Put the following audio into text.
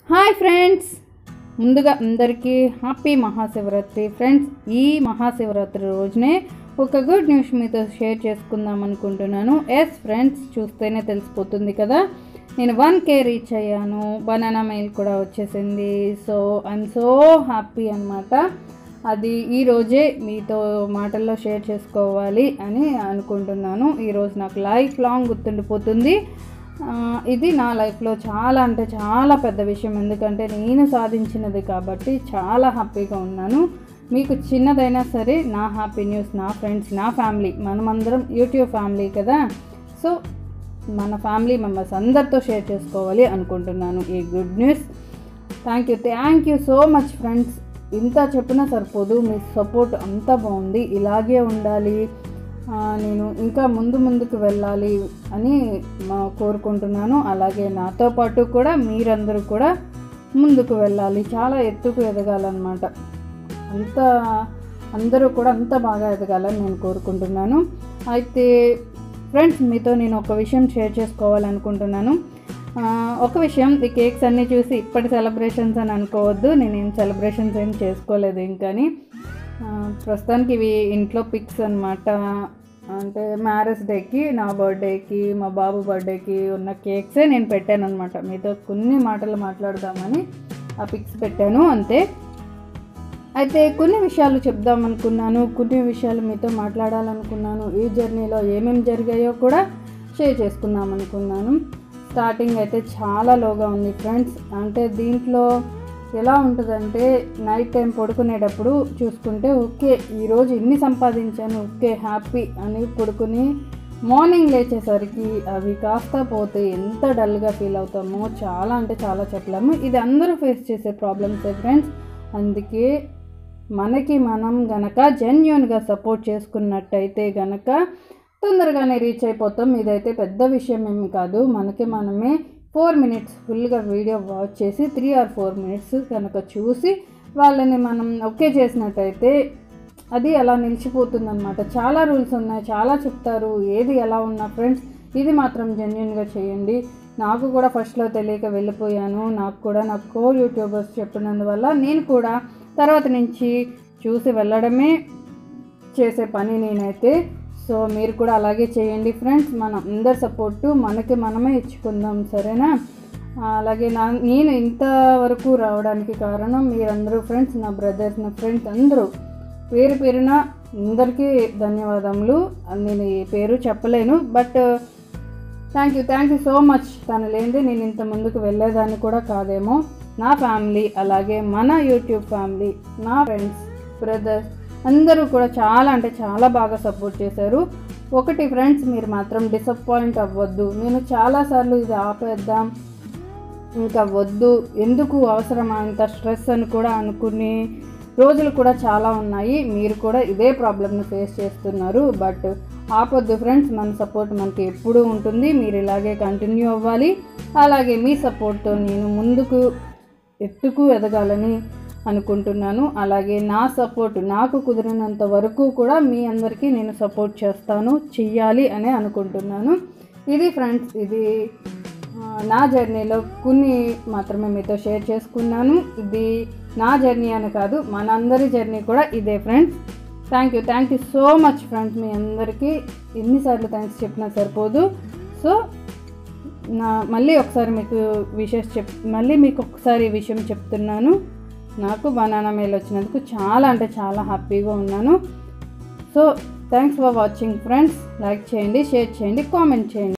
hi friends ముందుగా అందరికీ happy Mahashivratri friends ఈ మహాశివరాత్రి రోజునే ఒక గుడ్ న్యూస్ మీతో షేర్ చేసుకుందాం అనుకుంటున్నాను ఎస్ ఫ్రెండ్స్ చూస్తేనే తెలిసిపోతుంది కదా నేను వన్ కే రీచ్ అయ్యాను బనానా మెయిల్ కూడా వచ్చేసింది సో ఐఎమ్ సో హ్యాపీ అనమాట అది ఈ రోజే మీతో మాటల్లో షేర్ చేసుకోవాలి అని అనుకుంటున్నాను ఈరోజు నాకు లైఫ్ లాంగ్ గుర్తుండిపోతుంది ఆ, ఇది నా లైఫ్లో చాలా అంటే చాలా పెద్ద విషయం ఎందుకంటే నేను సాధించినది కాబట్టి చాలా హ్యాపీగా ఉన్నాను మీకు చిన్నదైనా సరే నా హ్యాపీ న్యూస్ నా ఫ్రెండ్స్ నా ఫ్యామిలీ మనమందరం యూట్యూబ్ ఫ్యామిలీ కదా సో మన ఫ్యామిలీ మెంబర్స్ అందరితో షేర్ చేసుకోవాలి అనుకుంటున్నాను ఈ good news thank you thank you so much friends ఇంత చెప్పినా సరిపోదు మీ సపోర్ట్ అంతా బాగుంది ఇలాగే ఉండాలి ఆ, నేను ఇంకా ముందు ముందుకు వెళ్ళాలి అని మా కోరుకుంటున్నాను అలాగే నాతో పాటు కూడా మీరందరూ కూడా ముందుకు వెళ్ళాలి చాలా ఎత్తుకు ఎదగాలన్నమాట అంత అందరూ కూడా అంత బాగా ఎదగాలని నేను కోరుకుంటున్నాను అయితే ఫ్రెండ్స్ మీతో నేను ఒక విషయం షేర్ చేసుకోవాలనుకుంటున్నాను ఆ, ఒక విషయం ఈ కేక్స్ అన్నీ చూసి ఇప్పటి సెలబ్రేషన్స్ అని అనుకోవద్దు నేను ఏం సెలబ్రేషన్స్ ఏం చేసుకోలేదు ఇంకాని ఆ, ప్రస్తుతానికి ఇవి ఇంట్లో పిక్స్ అనమాట అంటే మ్యారేజ్ డేకి నా బర్త్డేకి మా బాబు బర్త్డేకి ఉన్న కేక్సే నేను పెట్టాను అనమాట మీతో కొన్ని మాటలు మాట్లాడదామని ఆ పిక్స్ పెట్టాను అంతే అయితే కొన్ని విషయాలు చెప్దాం అనుకున్నాను కొన్ని విషయాలు మీతో మాట్లాడాలనుకున్నాను ఈ జర్నీలో ఏమేమి జరిగాయో కూడా షేర్ చేసుకుందాం అనుకున్నాను స్టార్టింగ్ అయితే చాలా లోగా ఉంది ఫ్రెండ్స్ అంటే దీంట్లో ఎలా ఉంటుందంటే నైట్ టైం పడుకునేటప్పుడు చూసుకుంటే ఓకే ఈరోజు ఇన్ని సంపాదించాను ఓకే హ్యాపీ అని పడుకుని మార్నింగ్ లేచేసరికి అవి కాస్త పోతే ఎంత డల్గా ఫీల్ అవుతామో చాలా అంటే చాలా చెప్పలేము ఇది అందరూ ఫేస్ చేసే ప్రాబ్లమ్సే ఫ్రెండ్స్ అందుకే మనకి మనం గనక జెన్యున్గా సపోర్ట్ చేసుకున్నట్టయితే గనక తొందరగానే రీచ్ అయిపోతాం ఇదైతే పెద్ద విషయం ఏమి కాదు మనకి మనమే ఫోర్ మినిట్స్ ఫుల్గా వీడియో వాచ్ చేసి త్రీ ఆర్ ఫోర్ మినిట్స్ కనుక చూసి వాళ్ళని మనం ఓకే చేసినట్టయితే అది అలా నిలిచిపోతుంది అనమాట చాలా రూల్స్ ఉన్నాయి చాలా చెప్తారు ఏది ఎలా ఉన్నా ఫ్రెండ్స్ ఇది మాత్రం జెన్యున్గా చేయండి నాకు కూడా ఫస్ట్లో తెలియక వెళ్ళిపోయాను నాకు కూడా నాకు కో యూట్యూబర్స్ చెప్పినందువల్ల నేను కూడా తర్వాత నుంచి చూసి వెళ్ళడమే చేసే పని నేనైతే సో మీరు కూడా అలాగే చేయండి ఫ్రెండ్స్ మన అందరి సపోర్టు మనకి మనమే ఇచ్చుకుందాం సరేనా అలాగే నా నేను ఇంతవరకు రావడానికి కారణం మీరందరూ ఫ్రెండ్స్ నా బ్రదర్స్ నా ఫ్రెండ్స్ అందరూ పేరు పేరున అందరికీ ధన్యవాదములు నేను ఈ పేరు చెప్పలేను but thank you thank you so much తను లేనిదే నేను ఇంత ముందుకు వెళ్ళేదాన్ని కూడా కాదేమో నా ఫ్యామిలీ అలాగే మన యూట్యూబ్ ఫ్యామిలీ నా ఫ్రెండ్స్ బ్రదర్స్ అందరూ కూడా చాలా అంటే చాలా బాగా సపోర్ట్ చేశారు ఒకటి ఫ్రెండ్స్ మీరు మాత్రం డిసప్పాయింట్ అవ్వద్దు నేను చాలాసార్లు ఇది ఆపేద్దాం ఇంకా వద్దు ఎందుకు అవసరమా ఇంత స్ట్రెస్ అని కూడా అనుకునే రోజులు కూడా చాలా ఉన్నాయి మీరు కూడా ఇదే ప్రాబ్లమ్ని ఫేస్ చేస్తున్నారు బట్ ఆపొద్దు ఫ్రెండ్స్ మన సపోర్ట్ మనకి ఎప్పుడూ ఉంటుంది మీరు ఇలాగే కంటిన్యూ అవ్వాలి అలాగే మీ సపోర్ట్తో నేను ముందుకు ఎత్తుకు ఎదగాలని అనుకుంటున్నాను అలాగే నా సపోర్ట్ నాకు కుదిరినంత వరకు కూడా మీ అందరికీ నేను సపోర్ట్ చేస్తాను చెయ్యాలి అని అనుకుంటున్నాను ఇది ఫ్రెండ్స్ ఇది ఆ, నా జర్నీలో కొన్ని మాత్రమే మీతో షేర్ చేసుకున్నాను ఇది నా జర్నీ అని కాదు మనందరి జర్నీ కూడా ఇదే friends thank you thank you so much friends మీ అందరికీ ఎన్నిసార్లు థ్యాంక్స్ చెప్పినా సరిపోదు సో నా మళ్ళీ ఒకసారి మీకు విషయం చెప్ మళ్ళీ మీకు ఒకసారి ఈ విషయం చెప్తున్నాను నాకు బనానా మెయిల్ వచ్చినందుకు చాలా అంటే చాలా హ్యాపీగా ఉన్నాను so thanks for watching friends like చేయండి షేర్ చేయండి కామెంట్ చేయండి